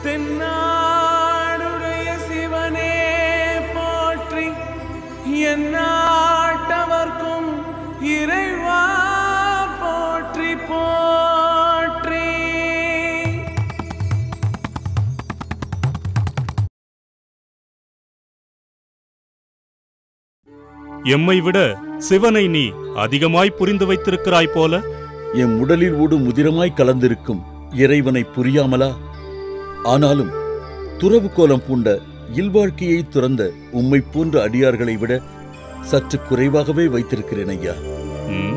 தென்னாடுடைய சிவனே போற்றி எந்நாட்டவர்க்கும் இறைவா போற்றி போற்றி எம்மை விட சிவனை நீ அதிகமாய் புரிந்து வைத்திருக்கிறாய் போல எம் உடலில் ஓடும் உதிரமாய் கலந்திருக்கும் இறைவனை புரியாமலா ஆனாலும் துறவு கோலம் பூண்ட இல்வாழ்க்கையை துறந்த உம்மை போன்ற அடியார்களை விட சற்று குறைவாகவே வைத்திருக்கிறேன் ஐயா ம்.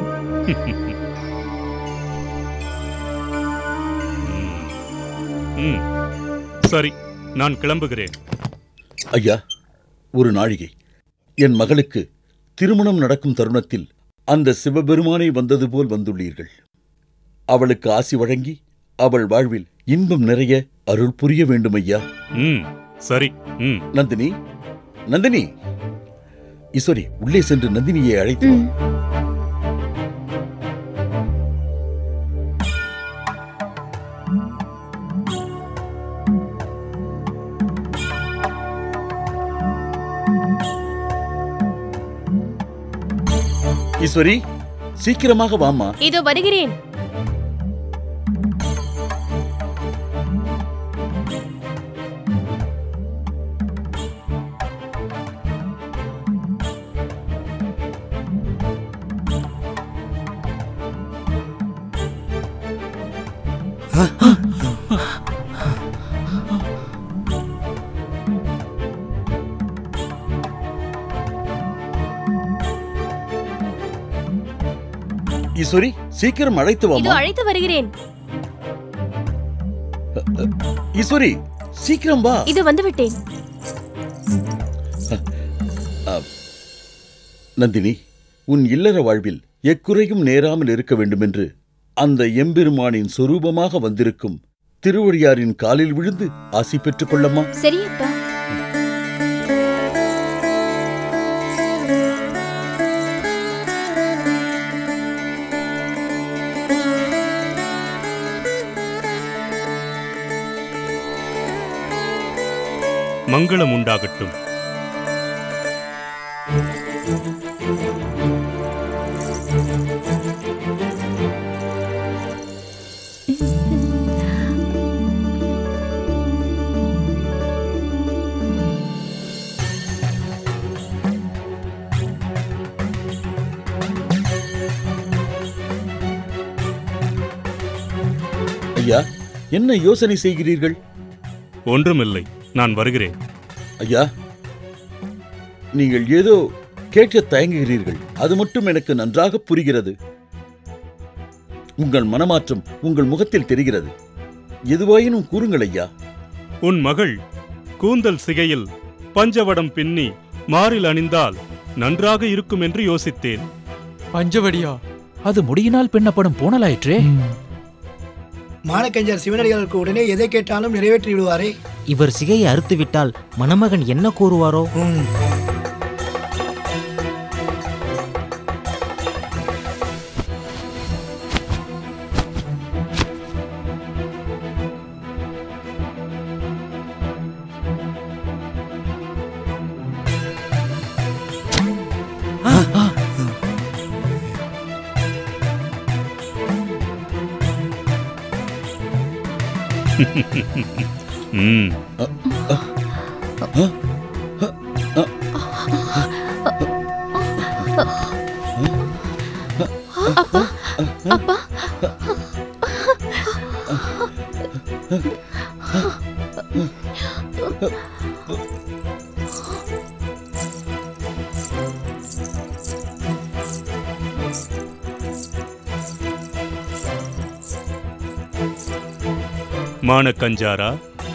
ம். சரி நான் கிளம்புகிறேன் ஐயா ஒரு நாழிகை என் மகளுக்கு திருமணம் நடக்கும் தருணத்தில் அந்த சிவபெருமானை வந்தது போல் வந்துள்ளீர்கள் அவளுக்கு ஆசி வழங்கி அவள் வாழ்வில் இன்பம் நிறைய அருள் புரிய வேண்டும் ஐயா ம் சரி ம் நந்தினி நந்தினி ஈஸ்வரி உள்ளே சென்று நந்தினியை அழைத்து வா. ஈஸ்வரி சீக்கிரமாக வாமா இதோ வருகிறேன் ஈஸ்வரி சீக்கிரம் அழைத்து இதோ வாமா அழைத்து வருகிறேன் ஈஸ்வரி சீக்கிரம் வா இது வந்து விட்டேன் நந்தினி உன் இல்லற வாழ்வில் எக்குறையும் நேராமல் இருக்க வேண்டுமென்று அந்த எம்பெருமானின் சொரூபமாக வந்திருக்கும் திருவடியாரின் காலில் விழுந்து ஆசி பெற்றுக் கொள்ளம்மா சரியப்பா மங்களம் உண்டாகட்டும் ஐயா என்ன யோசனை செய்கிறீர்கள் ஒன்றுமில்லை நான் வருகிறேன் ஐயா நீங்கள் ஏதோ கேட்க தயங்குகிறீர்கள் அது மட்டும் எனக்கு நன்றாக புரிகிறது உங்கள் மனமாற்றம் உங்கள் முகத்தில் தெரிகிறது எதுவாயினும் கூறுங்கள் ஐயா உன் மகள் கூந்தல் சிகையில் பஞ்சவடம் பின்னி மாறில் அணிந்தால் நன்றாக இருக்கும் என்று யோசித்தேன் பஞ்சவடியா அது முடியினால் பின்னப்படும் பூனலாயிற்றே மானக்கஞ்சர் சிவனடிகளுக்கு உடனே எதை கேட்டாலும் நிறைவேற்றி விடுவாரே இவர் சிகையை அறுத்துவிட்டால் மணமகன் என்ன கூறுவாரோ ம். ம் அப்பா மானக்கஞ்சாரா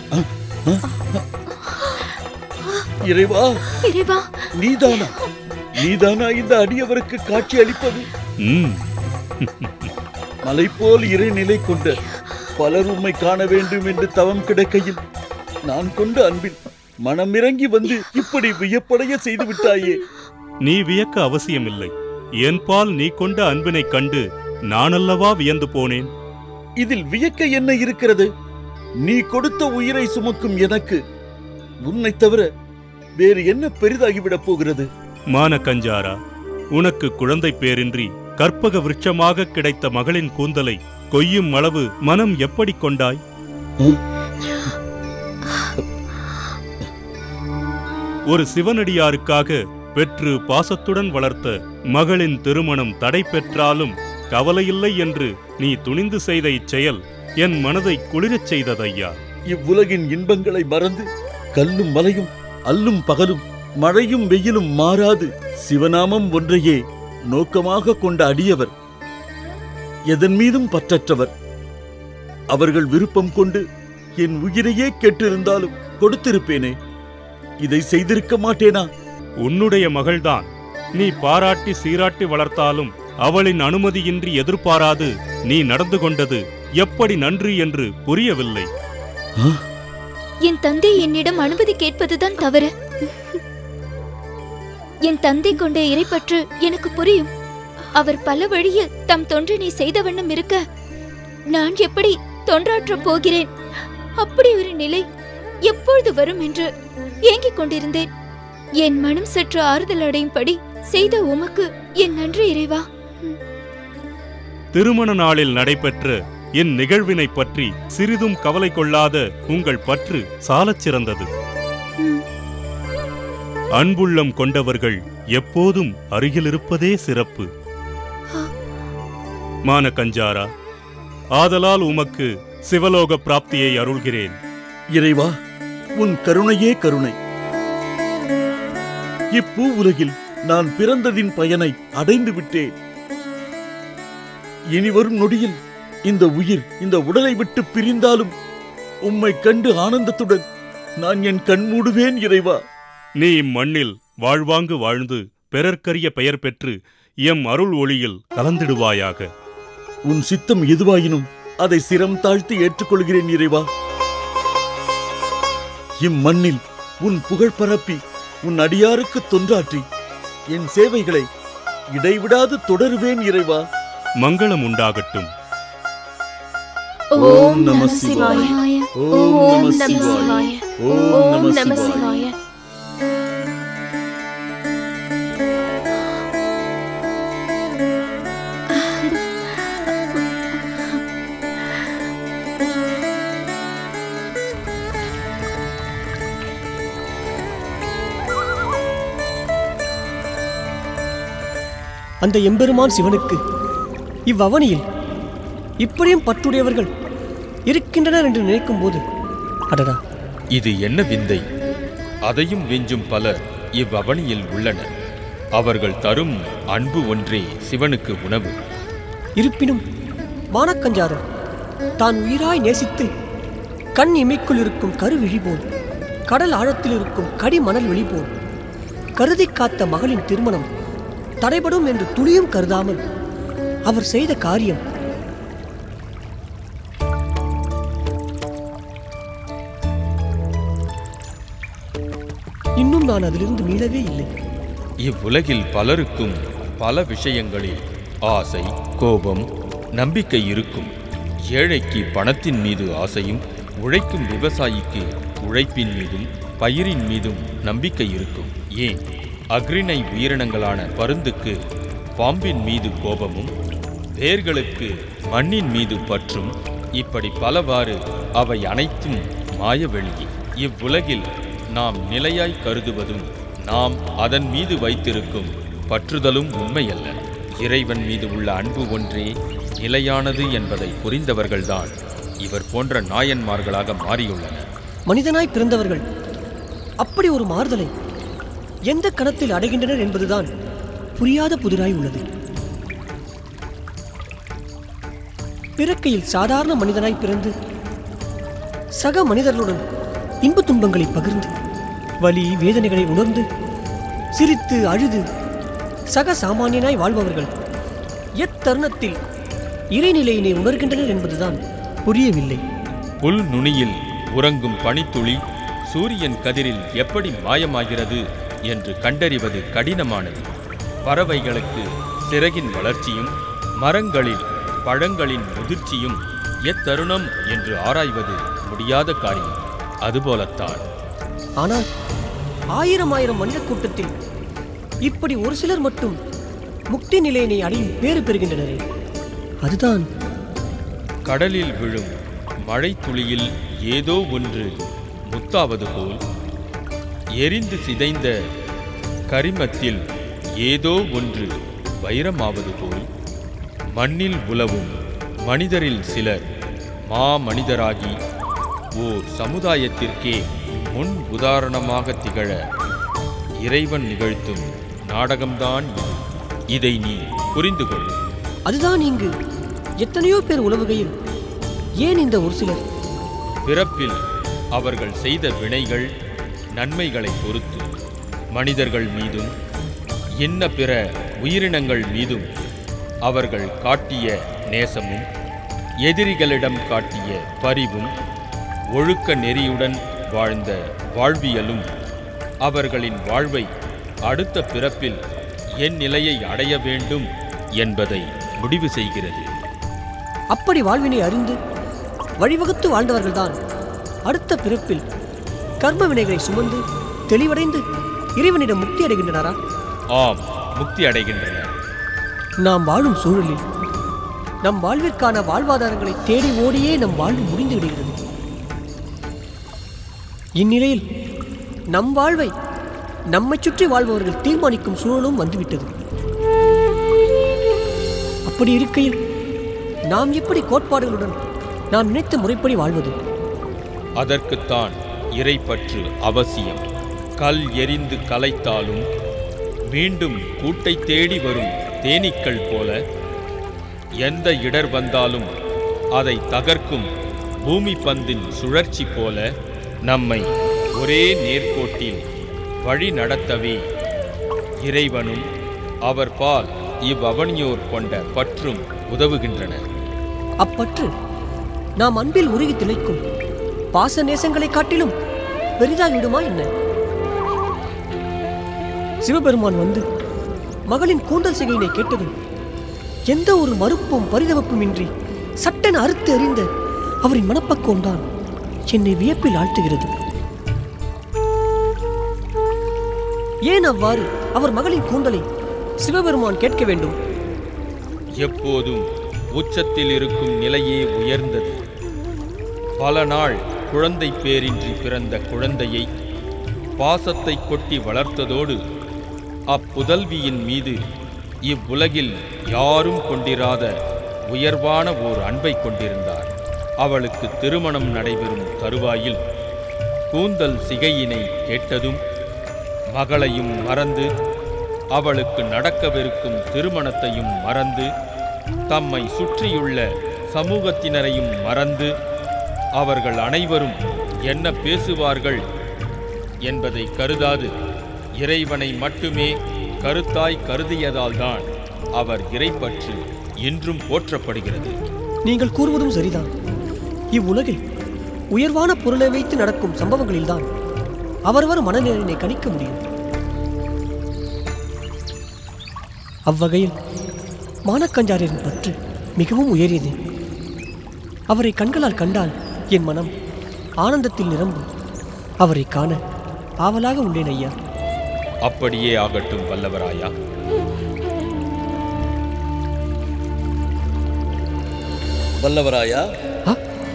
இறைவா இறைவா நீதானா நீதானா இந்த அடியவருக்கு காட்சி அளிப்பது ம் மலை போல் இறைநிலை கொண்ட பலர் உம்மை காண வேண்டும் என்று தவம் கிடக்கையில் நான் கொண்ட அன்பில் மனமிறங்கி வந்து இப்படி வியப்படைய செய்து விட்டாயே நீ வியக்க அவசியமில்லை என் பால் நீ கொண்ட அன்பினைக் கண்டு நானல்லவா வியந்து போனேன் இதில் வியக்க என்ன இருக்கிறது நீ கொடுத்த உயிரை சுமக்கும் எனக்கு உன்னைத் தவிர வேறு என்ன பெரிதாகிவிடப் போகிறது மானக்கஞ்சாரா உனக்கு குழந்தை பேரின்றி கற்பக விருட்சமாக கிடைத்த மகளின் கூந்தலை கொய்யும் அளவு மனம் எப்படி கொண்டாய் ஒரு சிவனடியாருக்காக பெற்று பாசத்துடன் வளர்த்த மகளின் திருமணம் தடை பெற்றாலும் கவலையில்லை என்று நீ துணிந்து செய்த இச்செயல் என் மனதை குளிரச் செய்ததையா இவ்வுலகின் இன்பங்களை மறந்து கல்லும் மலையும் அல்லும் பகலும் மழையும் வெயிலும் மாறாது சிவநாமம் ஒன்றையே நோக்கமாக கொண்ட அடியவர் எதன் மீதும் பற்றற்றவர் அவர்கள் விருப்பம் கொண்டு என் உயிரையே கேட்டிருந்தாலும் கொடுத்திருப்பேனே இதை செய்திருக்க மாட்டேனா உன்னுடைய மகள்தான் நீ பாராட்டி சீராட்டி வளர்த்தாலும் அவளின் அனுமதியின்றி எதிர்பாராது நீ நடந்து கொண்டது எப்படி நன்று என்று புரியவில்லை என் தந்தை என்னிடம் அனுமதி கேட்பதுதான் தவறு என் தந்தை கொண்ட இறைப்பற்று எனக்கு புரியும் அவர் பல வழியில் தம் தொண்டினை செய்த வண்ணம் இருக்க நான் எப்படி தொண்டாற்றப் போகிறேன் அப்படி ஒரு நிலை எப்பொழுது வரும் என்று ஏங்கிக் கொண்டிருந்தேன் என் மனம் சற்று ஆறுதல் அடையும்படி செய்த உமக்கு என் நன்றி இறைவா திருமண நாளில் நடைபெற்ற என் நிகழ்வினைப் பற்றி சிறிதும் கவலை கொள்ளாத உங்கள் பற்று சாலச் சிறந்தது அன்புள்ளம் கொண்டவர்கள் எப்போதும் அருகிலிருப்பதே சிறப்பு மானகஞ்சாரா ஆதலால் உமக்கு சிவலோக பிராப்தியை அருள்கிறேன் இறைவா உன் கருணையே கருணை இப்பூ உலகில் நான் பிறந்ததின் பயனை அடைந்து விட்டேன் இனி வரும் நொடியில் இந்த உயிர் இந்த உடலை விட்டு பிரிந்தாலும் உம்மை கண்டு ஆனந்தத்துடன் நான் என் கண் மூடுவேன் இறைவா நீ இம்மண்ணில் வாழ்வாங்கு வாழ்ந்து பிறர்க்கரிய பெயர் பெற்று எம் அருள் ஒளியில் கலந்திடுவாயாக உன் சித்தம் எதுவாயினும் அதை சிரம் தாழ்த்தி ஏற்றுக்கொள்கிறேன் இறைவா இம்மண்ணில் உன் புகழ் பரப்பி உன் அடியாருக்கு தொண்டாற்றி என் சேவைகளை இடைவிடாது தொடருவேன் இறைவா மங்களம் உண்டாகட்டும் ஓம் நம சிவாய ஓம் நம சிவாய ஓம் நம சிவாய அந்த எம்பெருமான் சிவனுக்கு இவ்வவனியில் இப்படியும் பற்றுடையவர்கள் இருக்கின்றனர் என்று நினைக்கும் போது அடடா இது என்ன விந்தை அதையும் விஞ்சும் பலர் இவ்வவனியில் உள்ளனர் அவர்கள் தரும் அன்பு ஒன்றே சிவனுக்கு உணவு இருப்பினும் மானக்கஞ்சாரன் தான் உயிராய் நேசித்து கண் இமைக்குள் இருக்கும் கருவிழி போல் கடல் ஆழத்தில் இருக்கும் கடி மணல் வெளி போல் கருதி காத்த மகளின் திருமணம் தடைபடும் என்று துளியும் கருதாமல் அவர் செய்த காரியம் இன்னும் நான் அதிலிருந்து மீளவே இல்லை இவ்வுலகில் பலருக்கும் பல விஷயங்களில் ஆசை கோபம் நம்பிக்கை இருக்கும் ஏழைக்கு பணத்தின் மீது ஆசையும் உழைக்கும் விவசாயிக்கு உழைப்பின் மீதும் பயிரின் மீதும் நம்பிக்கை இருக்கும் ஏன் அக்ரிணை உயிரினங்களான பருந்துக்கு பாம்பின் மீது கோபமும் வேர்களுக்கு மண்ணின் மீது பற்றும் இப்படி பலவாறு அவை அனைத்தும் மாயவெளியே இவ்வுலகில் நாம் நிலையாய் கருதுவதும் நாம் அதன் மீது வைத்திருக்கும் பற்றுதலும் உண்மையல்ல இறைவன் மீது உள்ள அன்பு ஒன்றே நிலையானது என்பதை புரிந்தவர்கள்தான் இவர் போன்ற நாயன்மார்களாக மாறியுள்ளனர் மனிதனாய் பிறந்தவர்கள் அப்படி ஒரு மாறுதலை எந்த கணத்தில் அடைகின்றனர் என்பதுதான் புரியாத புதிராய் உள்ளது பிறக்கையில் சாதாரண மனிதனாய் பிறந்து சக மனிதர்களுடன் இன்ப துன்பங்களை பகிர்ந்து வலி வேதனைகளை உணர்ந்து சிரித்து அழுது சக சாமானியனாய் வாழ்பவர்கள் எத்தருணத்தில் இறைநிலையினை உணர்கின்றனர் என்பதுதான் புரியவில்லை புல் நுனியில் உறங்கும் பனித்துளி சூரியன் கதிரில் எப்படி மாயமாகிறது என்று கண்டறிவது கடினமானது பறவைகளுக்கு சிறகின் வளர்ச்சியும் மரங்களில் பழங்களின் முதிர்ச்சியும் எத்தருணம் என்று ஆராய்வது முடியாத காரியம் அதுபோலத்தான் ஆனால் ஆயிரம் ஆயிரம் மனித கூட்டத்தில் இப்படி ஒரு சிலர் மட்டும் முக்தி நிலையினை அடையும் பேறு பெறுகின்றனரே அதுதான் கடலில் விழும் மழை துளியில் ஏதோ ஒன்று முத்தாவது போல் எரிந்து சிதைந்த கரிமத்தில் ஏதோ ஒன்று வைரமாவது போல் மண்ணில் உலவும் மனிதரில் சிலர் மா மனிதராகி ஓர் சமுதாயத்திற்கே முன் உதாரணமாக திகழ இறைவன் நிகழ்த்தும் நாடகம்தான் இது இதை நீ புரிந்து கொள் அதுதான் இங்கு எத்தனையோ பேர் உலவுகையில் ஏன் இந்த ஒரு சிலர் பிறப்பில் அவர்கள் செய்த வினைகள் நன்மைகளை பொறுத்து மனிதர்கள் மீதும் இன்ன பிற உயிரினங்கள் மீதும் அவர்கள் காட்டிய நேசமும் எதிரிகளிடம் காட்டிய பரிவும் ஒழுக்க நெறியுடன் வாழ்ந்த வாழ்வியலும் அவர்களின் வாழ்வை அடுத்த பிறப்பில் என் நிலையை அடைய வேண்டும் என்பதை முடிவு செய்கிறது அப்படி வாழ்வினை அறிந்து வழிவகுத்து வாழ்ந்தவர்கள்தான் அடுத்த பிறப்பில் கர்ம வினைகளை சுமந்து தெளிவடைந்து இறைவனிடம் முக்தி அடைகின்றனரா ஆம் முக்தி அடைகின்றனர் நாம் வாழும் சூழலில் நம் வாழ்விற்கான வாழ்வாதாரங்களை தேடி ஓடியே நம் வாழ்வு முடிந்து விடுகிறது இந்நிலையில் நம் வாழ்வை நம்மைச் சுற்றி வாழ்பவர்கள் தீர்மானிக்கும் சூழலும் வந்துவிட்டது அப்படி இருக்கையில் நாம் எப்படி கோட்பாடுகளுடன் நாம் நினைத்த முறைப்படி வாழ்வது அதற்குத்தான் இறைப்பற்று அவசியம் கல் எரிந்து கலைத்தாலும் மீண்டும் கூட்டை தேடி வரும் தேனீக்கள் போல எந்த இடர் வந்தாலும் அதை தகர்க்கும் பூமி பந்தின் சுழற்சி போல நம்மை ஒரே நேர்கோட்டில் வழி நடத்தவே இறைவனும் அவர் பால் இவ்வவனியோர் கொண்ட பற்றும் உதவுகின்றன அப்பற்று நாம் அன்பில் உருகி திளைக்கும் பாச நேசங்களை காட்டிலும் பெரிதாகிவிடுமா என்ன சிவபெருமான் வந்து மகளின் கூந்தல் சிகையினை கேட்டதும் எந்த ஒரு மறுப்பும் பரிதவப்பும் இன்றி சட்டென அறுத்து எறிந்த அவரின் மனப்பக்குவம் தான் என்னை வியப்பில் ஆழ்த்துகிறது ஏன் அவ்வாறு அவர் மகளின் கூந்தலை சிவபெருமான் கேட்க வேண்டும் எப்போதும் உச்சத்தில் இருக்கும் நிலையே உயர்ந்தது பல நாள் குழந்தை பேரின்றி பிறந்த குழந்தையை பாசத்தை கொட்டி வளர்த்ததோடு அப்புதல்வியின் மீது இவ்வுலகில் யாரும் கொண்டிராத உயர்வான ஓர் அன்பை கொண்டிருந்தார் அவளுக்கு திருமணம் நடைபெறும் தருவாயில் கூந்தல் சிகையினை கேட்டதும் மகளையும் மறந்து அவளுக்கு நடக்கவிருக்கும் திருமணத்தையும் மறந்து தம்மை சுற்றியுள்ள சமூகத்தினரையும் மறந்து அவர்கள் அனைவரும் என்ன பேசுவார்கள் என்பதை கருதாது இறைவனை மட்டுமே கருத்தாய் கருதியதால்தான் அவர் இறைப்பற்று இன்றும் போற்றப்படுகிறது நீங்கள் கூறுவதும் சரிதான் இவ்வுலகில் உயர்வான பொருளை வைத்து நடக்கும் சம்பவங்களில்தான் அவரவர் மனநிலையினை கணிக்க முடியும் அவ்வகையில் மானக்கஞ்சாரின் பற்று மிகவும் உயரியது அவரை கண்களால் கண்டால் என் மனம் ஆனந்தத்தில் நிரம்பும் அவரை காண ஆவலாக உள்ளேன் ஐயா அப்படியே ஆகட்டும் வல்லவராயா வல்லவராயா ஆ?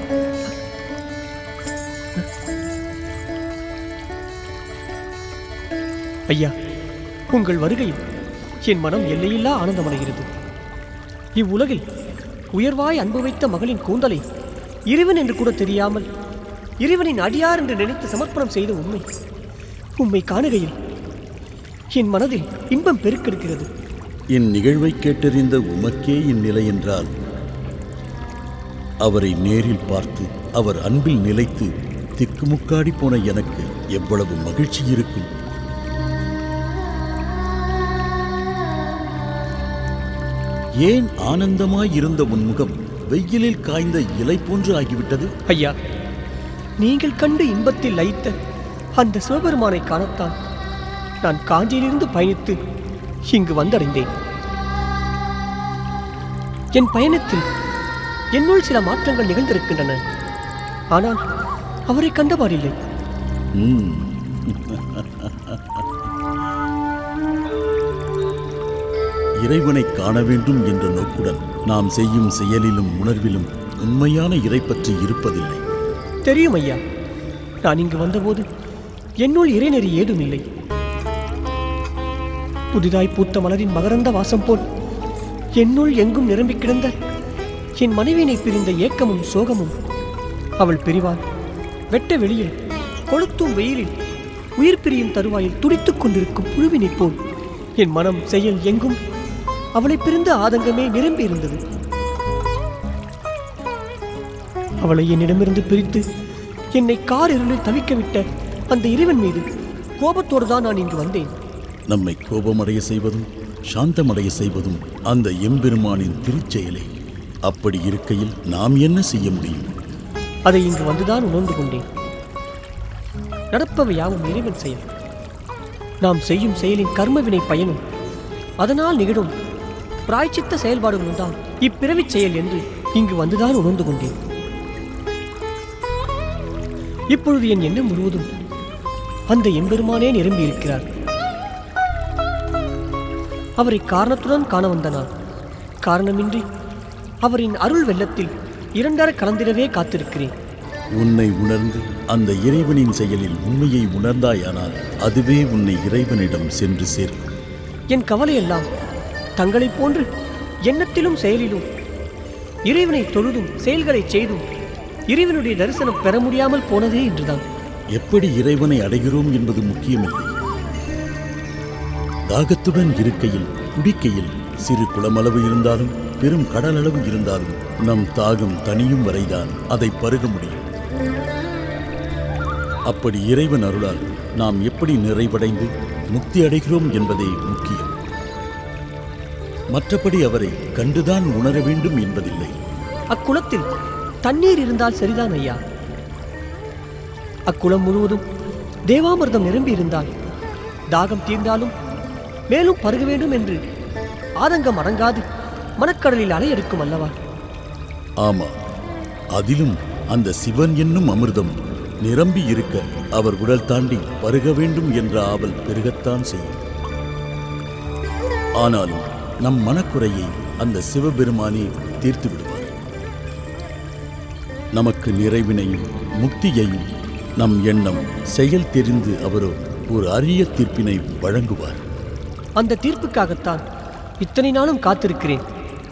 ஐயா உங்கள் வருகையில் என் மனம் எல்லையில்லா ஆனந்தமடைகிறது இவ்வுலகில் உயர்வாய் அன்பு வைத்த மகளின் கூந்தலை இறைவன் என்று கூட தெரியாமல் இறைவனின் அடியார் என்று நினைத்து சமர்ப்பணம் செய்த உண்மை உம்மை காணுகையில் என் மனதில் இன்பம் பெருக்கெடுக்கிறது இந்நிகழ்வை கேட்டறிந்த உமக்கே இந்நிலை என்றால் அவரை நேரில் பார்த்து அவர் அன்பில் நிலைத்து திக்குமுக்காடி போன எனக்கு எவ்வளவு மகிழ்ச்சி இருக்கும் ஏன் ஆனந்தமாய் இருந்த உன் முகம் வெயிலில் காய்ந்த இலை போன்று ஆகிவிட்டது ஐயா நீங்கள் கண்டு இன்பத்தில் லயித்த அந்த சிவபெருமானை காணத்தான் நான் காஞ்சியிலிருந்து பயணித்து இங்கு வந்தடைந்தேன் என் பயணத்தில் என்னுள் சில மாற்றங்கள் நிகழ்ந்திருக்கின்றன ஆனால் அவரை கண்டபாடில்லை ம். இறைவனை காண வேண்டும் என்ற நோக்குடன் நாம் செய்யும் செயலிலும் உணர்விலும் உண்மையான இறைப்பற்றி இருப்பதில்லை தெரியும் ஐயா நான் இங்கு வந்தபோது என்னுள் இறைநெறி ஏதும் இல்லை புதிதாய் பூத்த மலரின் மகரந்த வாசம் போல் என்னுள் எங்கும் நிரம்பிக் கிடந்த என் மனைவியினை பிரிந்த ஏக்கமும் சோகமும் அவள் பிரிவாள் வெட்ட வெளியில் கொளுத்தும் வெயிலில் உயிர் பிரியும் தருவாயில் துடித்துக் கொண்டிருக்கும் புழுவினைப் போல் என் மனம் செயல் எங்கும் அவளை பிரிந்த ஆதங்கமே நிரம்பி இருந்தது அவளை என்னிடமிருந்து பிரித்து என்னை கார் இருளில் தவிக்க விட்ட அந்த இறைவன் மீது கோபத்தோடு தான் நான் இங்கு வந்தேன் நம்மை கோபமடைய செய்வதும் சாந்தமடைய செய்வதும் அந்த எம்பெருமானின் திருச்செயலே அப்படி இருக்கையில் நாம் என்ன செய்ய முடியும் அதை இங்கு வந்துதான் உணர்ந்து கொண்டேன் நடப்பவை யாவும் இறைவன் செயல் நாம் செய்யும் செயலின் கர்மவினை பயனும் அதனால் நிகழும் பிராய்ச்சித்த செயல்பாடுகளும் தான் இப்பிறவிச் செயல் என்று இங்கு வந்துதான் உணர்ந்து கொண்டேன் இப்பொழுது என் எண்ணம் முழுவதும் அந்த எம்பெருமானே நிரம்பி இருக்கிறார் அவரை காரணத்துடன் காண வந்த நான் காரணமின்றி அவரின் அருள் வெள்ளத்தில் இரண்டர கலந்திடவே காத்திருக்கிறேன் உன்னை உணர்ந்து அந்த இறைவனின் செயலில் உண்மையை உணர்ந்தாயானால் அதுவே உன்னை இறைவனிடம் சென்று சேர்க்கும் என் கவலையெல்லாம் தங்களைப் போன்று எண்ணத்திலும் செயலிலும் இறைவனை தொழுதும் செயல்களைச் செய்தும் இறைவனுடைய தரிசனம் பெற முடியாமல் போனதே என்றுதான் எப்படி இறைவனை அடைகிறோம் என்பது முக்கியமில்லை தாகத்துடன் இருக்கையில் குடிக்கையில் சிறு குளமளவு இருந்தாலும் பெரும் கடலளவு இருந்தாலும் நம் தாகம் தனியும் வரைதான் அதை பருக முடியும் அப்படி இறைவன் அருளால் நாம் எப்படி நிறைவடைந்து முக்தி அடைகிறோம் என்பதே முக்கியம் மற்றபடி அவரை கண்டுதான் உணர வேண்டும் என்பதில்லை அக்குளத்தில் தண்ணீர் இருந்தால் சரிதான் ஐயா அக்குளம் முழுவதும் தேவாமிர்தம் நிரம்பி இருந்தால் தாகம் தீர்ந்தாலும் மேலும் பருக வேண்டும் என்று ஆதங்கம் அடங்காது மனக்கடலில் அலையெடுக்கும் அல்லவா ஆமா அதிலும் அந்த சிவன் என்னும் அமிர்தம் நிரம்பி இருக்க அவர் உடல் தாண்டி பருக வேண்டும் என்ற ஆவல் பெருகத்தான் செய்யும் ஆனாலும் நம் மனக்குறையை அந்த சிவபெருமானே தீர்த்து விடுவார் நமக்கு நிறைவினையும் முக்தியையும் நம் எண்ணம் செயல் தெரிந்து அவரோ ஒரு அரிய தீர்ப்பினை வழங்குவார் அந்த தீர்ப்புக்காகத்தான் இத்தனை நாளும் காத்திருக்கிறேன்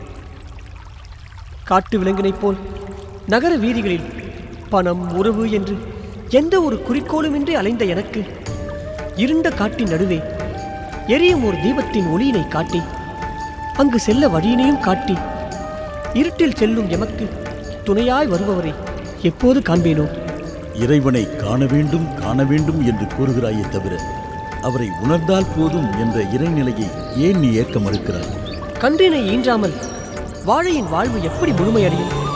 காட்டு விலங்கினைப் போல் நகர வீதிகளில் பணம் உறவு என்று எந்த ஒரு குறிக்கோளுமின்றி அலைந்த எனக்கு இருண்ட காட்டின் நடுவே எரியும் ஒரு தீபத்தின் ஒளியினை காட்டி அங்கு செல்ல வழியினையும் காட்டி இருட்டில் செல்லும் எமக்கு துணையாய் வருபவரை எப்போது காண்பேனோ இறைவனை காண வேண்டும் காண வேண்டும் என்று கூறுகிறாயே தவிர அவரை உணர்ந்தால் போதும் என்ற இறைநிலையை ஏன் நீ ஏற்க மறுக்கிறாய் கன்றினை ஈன்றாமல் வாழையின் வாழ்வு எப்படி முழுமையடையும்